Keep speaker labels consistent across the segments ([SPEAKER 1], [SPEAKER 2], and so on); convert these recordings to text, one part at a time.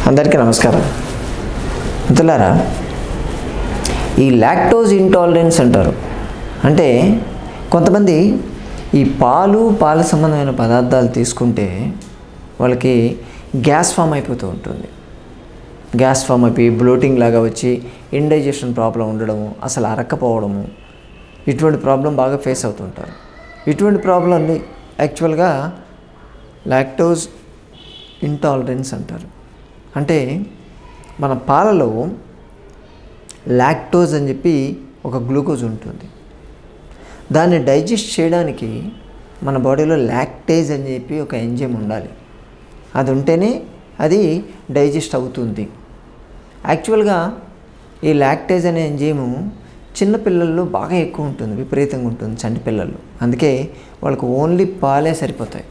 [SPEAKER 1] అందరికీ నమస్కారం మిత్రులారా ఈ లాక్టోజ్ ఇంటాలరెన్స్ అంటారు అంటే కొంతమంది ఈ పాలు పాల సంబంధమైన పదార్థాలు తీసుకుంటే వాళ్ళకి గ్యాస్ ఫామ్ అయిపోతూ ఉంటుంది గ్యాస్ ఫామ్ అయిపోయి బ్లోటింగ్ లాగా వచ్చి ఇండైజెషన్ ప్రాబ్లం ఉండడము అసలు అరక్కపోవడము ఇటువంటి ప్రాబ్లం బాగా ఫేస్ అవుతుంటారు ఇటువంటి ప్రాబ్లంని యాక్చువల్గా లాక్టోజ్ ఇంటాలరెన్స్ అంటారు అంటే మన పాలలో లాక్టోజ్ అని చెప్పి ఒక గ్లూకోజ్ ఉంటుంది దాన్ని డైజెస్ట్ చేయడానికి మన బాడీలో లాక్టేజ్ అని చెప్పి ఒక ఎంజైమ్ ఉండాలి అది ఉంటేనే అది డైజెస్ట్ అవుతుంది యాక్చువల్గా ఈ లాక్టేజ్ అనే ఎంజైము చిన్న పిల్లల్లో బాగా ఎక్కువ ఉంటుంది విపరీతంగా ఉంటుంది చంటి పిల్లలు అందుకే వాళ్ళకు ఓన్లీ పాలే సరిపోతాయి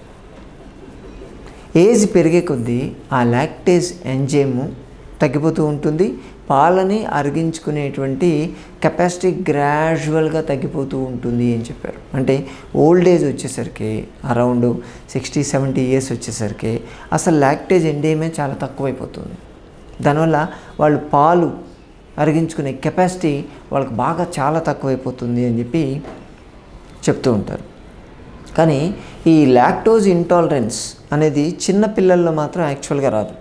[SPEAKER 1] ఏజ్ పెరిగే కొద్దీ ఆ లాక్టేజ్ ఎంజైము తగ్గిపోతూ ఉంటుంది పాలని అరిగించుకునేటువంటి కెపాసిటీ గ్రాడ్యువల్గా తగ్గిపోతూ ఉంటుంది అని చెప్పారు అంటే ఓల్డ్ ఏజ్ వచ్చేసరికి అరౌండ్ సిక్స్టీ సెవెంటీ ఇయర్స్ వచ్చేసరికి అసలు లాక్టేజ్ ఎంజైమే చాలా తక్కువైపోతుంది దానివల్ల వాళ్ళు పాలు అరిగించుకునే కెపాసిటీ వాళ్ళకి బాగా చాలా తక్కువైపోతుంది అని చెప్పి చెప్తూ ఉంటారు కానీ ఈ లాక్టోజ్ ఇంటాలరెన్స్ అనేది చిన్న పిల్లల్లో మాత్రం యాక్చువల్గా రాదు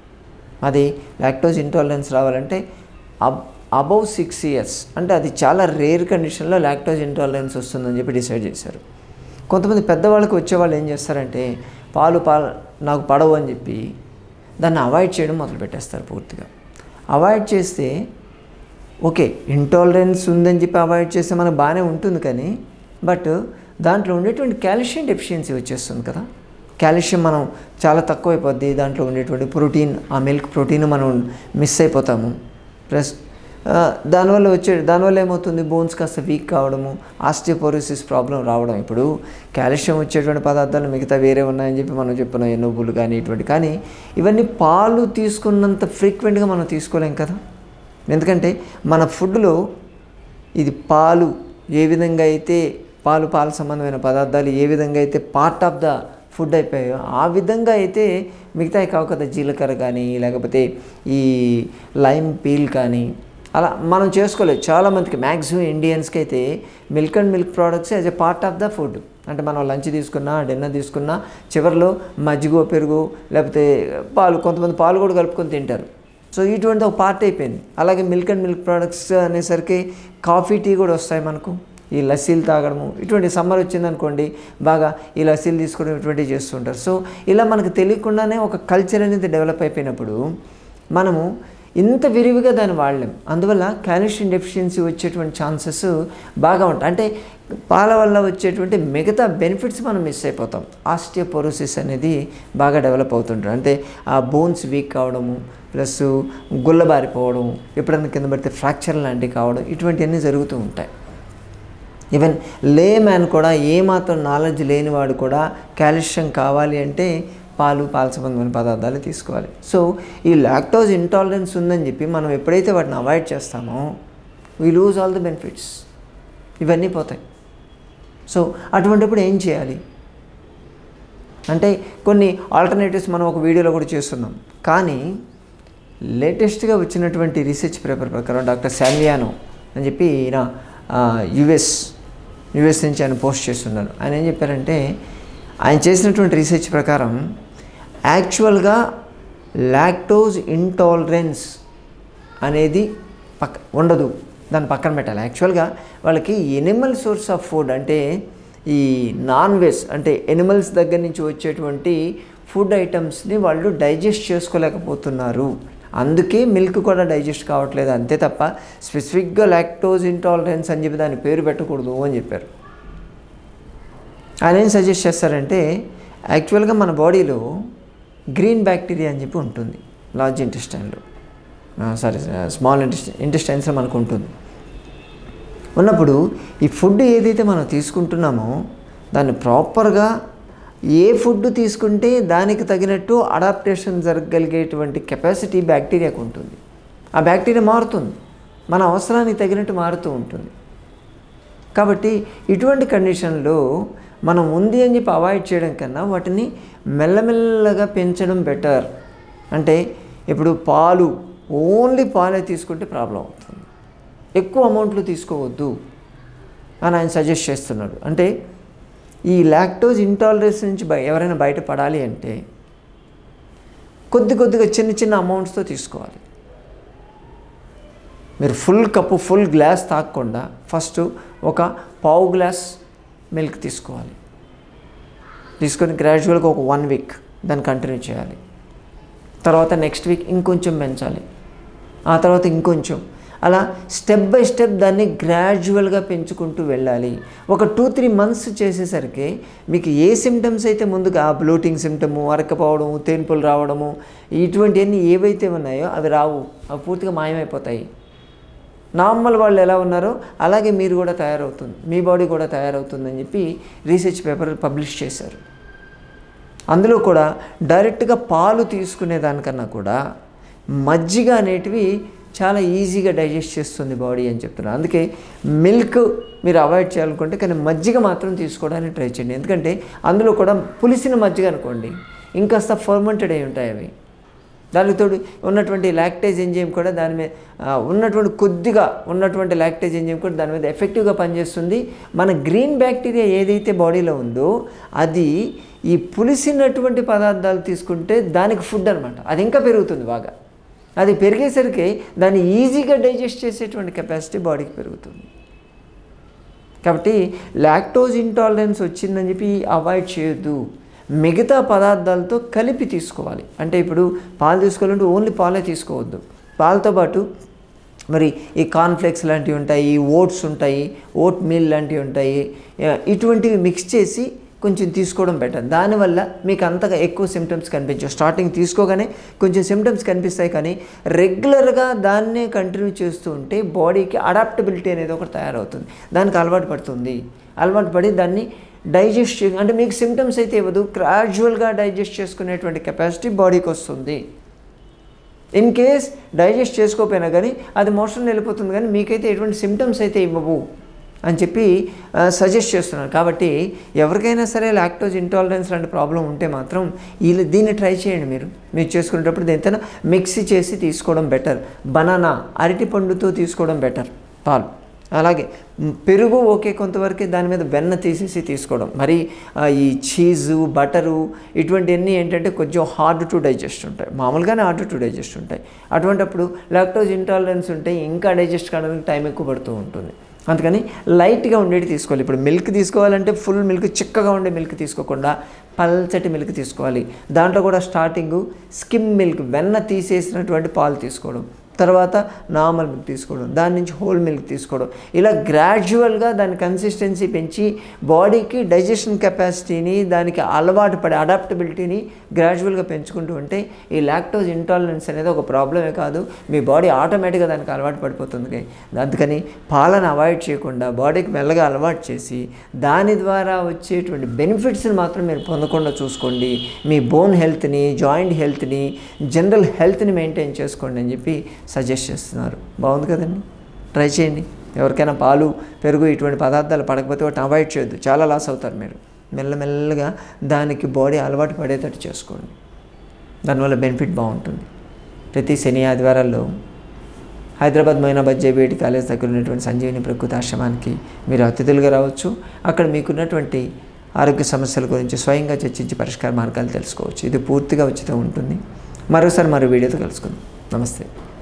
[SPEAKER 1] అది లాక్టోజ్ ఇంటాలరెన్స్ రావాలంటే అబ్ అబౌవ్ సిక్స్ ఇయర్స్ అంటే అది చాలా రేర్ కండిషన్లో లాక్టోజ్ ఇంటాలరెన్స్ వస్తుందని చెప్పి డిసైడ్ చేశారు కొంతమంది పెద్దవాళ్ళకి వచ్చేవాళ్ళు ఏం చేస్తారంటే పాలు పాలు నాకు పడవు అని చెప్పి దాన్ని అవాయిడ్ చేయడం మొదలు పెట్టేస్తారు పూర్తిగా అవాయిడ్ చేస్తే ఓకే ఇంటాలరెన్స్ ఉందని చెప్పి అవాయిడ్ చేస్తే మనకు బాగానే ఉంటుంది కానీ బట్ దాంట్లో ఉండేటువంటి కాల్షియం డెఫిషియన్సీ వచ్చేస్తుంది కదా కాల్షియం మనం చాలా తక్కువైపోద్ది దాంట్లో ఉండేటువంటి ప్రోటీన్ ఆ మిల్క్ ప్రోటీన్ మనం మిస్ అయిపోతాము ప్లస్ ఆ, దానివల్ల వచ్చే దానివల్ల ఏమవుతుంది బోన్స్ కాస్త వీక్ కావడము ఆస్టియోపోరోసిస్ ప్రాబ్లం రావడం ఇప్పుడు కాల్షియం వచ్చేటువంటి పదార్థాలు మిగతా వేరే ఉన్నాయని చెప్పి మనం చెప్పిన నువ్వులు కానీ ఇటువంటి కానీ ఇవన్నీ పాలు తీసుకున్నంత ఫ్రీక్వెంట్గా మనం తీసుకోలేం కదా ఎందుకంటే మన ఫుడ్లో ఇది పాలు ఏ విధంగా అయితే పాలు పాల సంబంధమైన పదార్థాలు ఏ విధంగా అయితే పార్ట్ ఆఫ్ ద ఫుడ్ అయిపోయాయో ఆ విధంగా అయితే మిగతాయి కావు కదా జీలకర్ర కానీ లేకపోతే ఈ లైమ్ పీల్ కానీ అలా మనం చేసుకోలేదు చాలామందికి మ్యాక్సిమం ఇండియన్స్కి అయితే milk and milk products as a part of the food అంటే మనం లంచ్ తీసుకున్నా డిన్నర్ తీసుకున్నా చివరిలో మజ్జిగో పెరుగు లేకపోతే పాలు కొంతమంది పాలు కూడా కలుపుకొని తింటారు సో ఇటువంటి ఒక పార్ట్ అయిపోయింది అలాగే మిల్క్ అండ్ మిల్క్ ప్రోడక్ట్స్ అనేసరికి కాఫీ టీ కూడా వస్తాయి మనకు ఈ లస్సీలు తాగడము ఇటువంటి సమ్మర్ వచ్చిందనుకోండి బాగా ఈ లస్సీలు తీసుకోవడం ఇటువంటివి చేస్తుంటారు సో ఇలా మనకు తెలియకుండానే ఒక కల్చర్ అనేది డెవలప్ అయిపోయినప్పుడు మనము ఇంత విరివిగా దాన్ని వాడలేం అందువల్ల కాల్షియం డెఫిషియన్సీ వచ్చేటువంటి ఛాన్సెస్ బాగా ఉంటాయి అంటే పాల వల్ల వచ్చేటువంటి మిగతా బెనిఫిట్స్ మనం మిస్ అయిపోతాం ఆస్టియోపోరోసిస్ అనేది బాగా డెవలప్ అవుతుంటుంది అంటే ఆ బోన్స్ వీక్ కావడము ప్లస్ గుల్లబారిపోవడం ఎప్పుడైనా కింద పడితే ఫ్రాక్చర్ లాంటివి కావడం ఇటువంటివన్నీ జరుగుతూ ఉంటాయి ఈవెన్ లే మ్యాన్ కూడా ఏమాత్రం నాలెడ్జ్ లేనివాడు కూడా కాల్షియం కావాలి అంటే పాలు పాల సంబంధమైన పదార్థాలు తీసుకోవాలి సో ఈ లాక్టోజ్ ఇంటాలరెన్స్ ఉందని చెప్పి మనం ఎప్పుడైతే వాటిని అవాయిడ్ చేస్తామో we lose all the benefits ఇవన్నీ పోతాయి సో అటువంటిప్పుడు ఏం చేయాలి అంటే కొన్ని ఆల్టర్నేటివ్స్ మనం ఒక వీడియోలో కూడా చేస్తున్నాం కానీ లేటెస్ట్గా వచ్చినటువంటి రీసెర్చ్ పేపర్ ప్రకారం డాక్టర్ శాలియానో అని చెప్పి ఈయన యుఎస్ యుఎస్ నుంచి ఆయన పోస్ట్ చేస్తున్నారు ఆయన ఏం చెప్పారంటే ఆయన చేసినటువంటి రీసెర్చ్ ప్రకారం యాక్చువల్గా లాక్టోజ్ ఇంటాలరెన్స్ అనేది పక్క ఉండదు దాన్ని పక్కన పెట్టాలి యాక్చువల్గా వాళ్ళకి ఎనిమల్ సోర్స్ ఆఫ్ ఫుడ్ అంటే ఈ నాన్ వెజ్ అంటే ఎనిమల్స్ దగ్గర నుంచి వచ్చేటువంటి ఫుడ్ ఐటమ్స్ని వాళ్ళు డైజెస్ట్ చేసుకోలేకపోతున్నారు అందుకే మిల్క్ కూడా డైజెస్ట్ కావట్లేదు అంతే తప్ప స్పెసిఫిక్గా లాక్టోజ్ ఇంటాలరెన్స్ అని చెప్పి దాని పేరు పెట్టకూడదు అని చెప్పారు ఆయన ఏం సజెస్ట్ చేస్తారంటే యాక్చువల్గా మన బాడీలో గ్రీన్ బ్యాక్టీరియా అని చెప్పి ఉంటుంది లార్జ్ ఇంటెస్టైన్లో సారీ స్మాల్ ఇంటెస్టైన్ ఇంటెస్టైన్స్లో మనకు ఉంటుంది ఉన్నప్పుడు ఈ ఫుడ్ ఏదైతే మనం తీసుకుంటున్నామో దాన్ని ప్రాపర్గా ఏ ఫుడ్ తీసుకుంటే దానికి తగినట్టు అడాప్టేషన్ జరగగలిగేటువంటి కెపాసిటీ బ్యాక్టీరియాకు ఉంటుంది ఆ బ్యాక్టీరియా మారుతుంది మన అవసరానికి తగినట్టు మారుతూ ఉంటుంది కాబట్టి ఇటువంటి కండిషన్లో మనం ఉంది అని చెప్పి అవాయిడ్ చేయడం కన్నా వాటిని మెల్లమెల్లగా పెంచడం బెటర్ అంటే ఇప్పుడు పాలు ఓన్లీ పాలే తీసుకుంటే ప్రాబ్లం అవుతుంది ఎక్కువ అమౌంట్లో తీసుకోవద్దు అని ఆయన సజెస్ట్ చేస్తున్నాడు అంటే ఈ లాక్టోజ్ ఇంటాలరెన్స్ నుంచి బయ ఎవరైనా బయటపడాలి అంటే కొద్ది కొద్దిగా చిన్న చిన్న అమౌంట్స్తో తీసుకోవాలి మీరు ఫుల్ కప్పు ఫుల్ గ్లాస్ తాగకుండా ఫస్ట్ ఒక పావు గ్లాస్ మిల్క్ తీసుకోవాలి తీసుకొని గ్రాడ్యువల్గా ఒక వన్ వీక్ దాన్ని కంటిన్యూ చేయాలి తర్వాత నెక్స్ట్ వీక్ ఇంకొంచెం పెంచాలి ఆ తర్వాత ఇంకొంచెం అలా స్టెప్ బై స్టెప్ దాన్ని గ్రాడ్యువల్గా పెంచుకుంటూ వెళ్ళాలి ఒక టూ త్రీ మంత్స్ చేసేసరికి మీకు ఏ సిమ్టమ్స్ అయితే ముందుగా బ్లోటింగ్ సిమ్టము అరకపోవడము తేన్పులు రావడము ఇటువంటివన్నీ ఏవైతే ఉన్నాయో అవి రావు అవి పూర్తిగా మాయమైపోతాయి నార్మల్ వాళ్ళు ఎలా ఉన్నారో అలాగే మీరు కూడా తయారవుతుంది మీ బాడీ కూడా తయారవుతుందని చెప్పి రీసెర్చ్ పేపర్ పబ్లిష్ చేశారు అందులో కూడా డైరెక్ట్గా పాలు తీసుకునే దానికన్నా కూడా మజ్జిగ అనేటివి చాలా ఈజీగా డైజెస్ట్ చేస్తుంది బాడీ అని చెప్తున్నారు అందుకే మిల్క్ మీరు అవాయిడ్ చేయాలనుకుంటే కానీ మజ్జిగ మాత్రం తీసుకోవడానికి ట్రై చేయండి ఎందుకంటే అందులో కూడా పులిసిన మజ్జిగ అనుకోండి ఇంకాస్త ఫర్మెంటెడ్ అయి ఉంటాయి అవి దానికి తోడు ఉన్నటువంటి లాక్టేజ్ ఎంజైమ్ కూడా దాని మీద ఆ, ఉన్నటువంటి కొద్దిగా ఉన్నటువంటి లాక్టేజ్ ఎంజైమ్ కూడా దాని మీద ఎఫెక్టివ్గా పనిచేస్తుంది మన గ్రీన్ బ్యాక్టీరియా ఏదైతే బాడీలో ఉందో అది ఈ పులిసినటువంటి పదార్థాలు తీసుకుంటే దానికి ఫుడ్ అనమాట అది ఇంకా పెరుగుతుంది బాగా అది పెరిగేసరికి దాన్ని ఈజీగా డైజెస్ట్ చేసేటువంటి కెపాసిటీ బాడీకి పెరుగుతుంది కాబట్టి లాక్టోజ్ ఇంటాలరెన్స్ వచ్చిందని చెప్పి అవాయిడ్ చేయొద్దు మిగతా పదార్థాలతో కలిపి తీసుకోవాలి అంటే ఇప్పుడు పాలు తీసుకోవాలంటే ఓన్లీ పాలే తీసుకోవద్దు పాలతో పాటు మరి ఈ కాన్ఫ్లెక్స్ లాంటివి ఉంటాయి ఓట్స్ ఉంటాయి ఓట్ మీల్ లాంటివి ఉంటాయి ఆ, ఇటువంటివి మిక్స్ చేసి కొంచెం తీసుకోవడం బెటర్ దానివల్ల మీకు అంతగా ఎక్కువ సిమ్టమ్స్ కనిపించవు స్టార్టింగ్ తీసుకోగానే కొంచెం సిమ్టమ్స్ కనిపిస్తాయి కానీ రెగ్యులర్గా దాన్నే కంటిన్యూ చేస్తూ ఉంటే బాడీకి అడాప్టబిలిటీ అనేది ఒకటి తయారవుతుంది దానికి అలవాటు పడుతుంది అలవాటు పడి దాన్ని డైజెస్ట్ చే అంటే మీకు సిమ్టమ్స్ అయితే ఇవ్వదు గ్రాడ్యువల్గా డైజెస్ట్ చేసుకునేటువంటి కెపాసిటీ బాడీకి వస్తుంది ఇన్ కేస్ డైజెస్ట్ చేసుకోకపోయినా కానీ అది మోషన్ వెళ్ళిపోతుంది కానీ మీకైతే ఎటువంటి సిమ్టమ్స్ అయితే ఇవ్వవు అని చెప్పి సజెస్ట్ చేస్తున్నారు కాబట్టి ఎవరికైనా సరే లాక్టోజ్ ఇంటాలరెన్స్ లాంటి ప్రాబ్లం ఉంటే మాత్రం వీళ్ళు దీన్ని ట్రై చేయండి మీరు మీరు చేసుకునేటప్పుడు దేనితోనైనా మిక్సీ చేసి తీసుకోవడం బెటర్ బనానా అరటి పండుతో తీసుకోవడం బెటర్ పాలు అలాగే మ్, పెరుగు ఓకే కొంతవరకు దాని మీద వెన్న తీసేసి తీసుకోవడం మరి ఆ, ఈ చీజు బటరు ఇటువంటివన్నీ ఏంటంటే కొంచెం హార్డ్ టు డైజెస్ట్ ఉంటాయి మామూలుగానే హార్డ్ టు డైజెస్ట్ ఉంటాయి అటువంటప్పుడు లాక్టోజ్ ఇంటాలరెన్స్ ఉంటే ఇంకా డైజెస్ట్ కావడానికి టైం ఎక్కువ పడుతూ ఉంటుంది అందుకని లైట్గా ఉండేది తీసుకోవాలి ఇప్పుడు మిల్క్ తీసుకోవాలంటే ఫుల్ మిల్క్ చిక్కగా ఉండే మిల్క్ తీసుకోకుండా పల్చటి మిల్క్ తీసుకోవాలి దాంట్లో కూడా స్టార్టింగ్ స్కిమ్ మిల్క్ వెన్న తీసేసినటువంటి పాలు తీసుకోవడం తర్వాత నార్మల్ మిల్క్ తీసుకోవడం దాని నుంచి హోల్ మిల్క్ తీసుకోవడం ఇలా గ్రాడ్యువల్గా దాని కన్సిస్టెన్సీ పెంచి బాడీకి డైజెషన్ కెపాసిటీని దానికి అలవాటు పడే అడాప్టబిలిటీని గ్రాడ్యువల్గా పెంచుకుంటూ ఉంటే ఈ లాక్టోజ్ ఇంటాలరెన్స్ అనేది ఒక ప్రాబ్లమే కాదు మీ బాడీ ఆటోమేటిక్గా దానికి అలవాటు పడిపోతుంది అందుకని పాలను అవాయిడ్ చేయకుండా బాడీకి మెల్లగా అలవాటు చేసి దాని ద్వారా వచ్చేటువంటి బెనిఫిట్స్ని మాత్రం మీరు పొందకుండా చూసుకోండి మీ బోన్ హెల్త్ని జాయింట్ హెల్త్ని జనరల్ హెల్త్ని మెయింటైన్ చేసుకోండి అని చెప్పి సజెస్ట్ చేస్తున్నారు బాగుంది కదండి ట్రై చేయండి ఎవరికైనా పాలు పెరుగు ఇటువంటి పదార్థాలు పడకపోతే వాటిని అవాయిడ్ చేయొద్దు చాలా లాస్ అవుతారు మీరు మెల్లమెల్లగా దానికి బాడీ అలవాటు పడేటట్టు చేసుకోండి దానివల్ల బెనిఫిట్ బాగుంటుంది ప్రతి శని ఆదివారాల్లో హైదరాబాద్ మైనాబాద్ జేబీఐటి కాలేజ్ దగ్గర ఉన్నటువంటి సంజీవిని ప్రకృతి ఆశ్రమానికి మీరు అతిథులుగా రావచ్చు అక్కడ మీకున్నటువంటి ఆరోగ్య సమస్యల గురించి స్వయంగా చర్చించి పరిష్కార మార్గాలు తెలుసుకోవచ్చు ఇది పూర్తిగా ఉచితం ఉంటుంది మరోసారి మరో వీడియోతో కలుసుకుందాం నమస్తే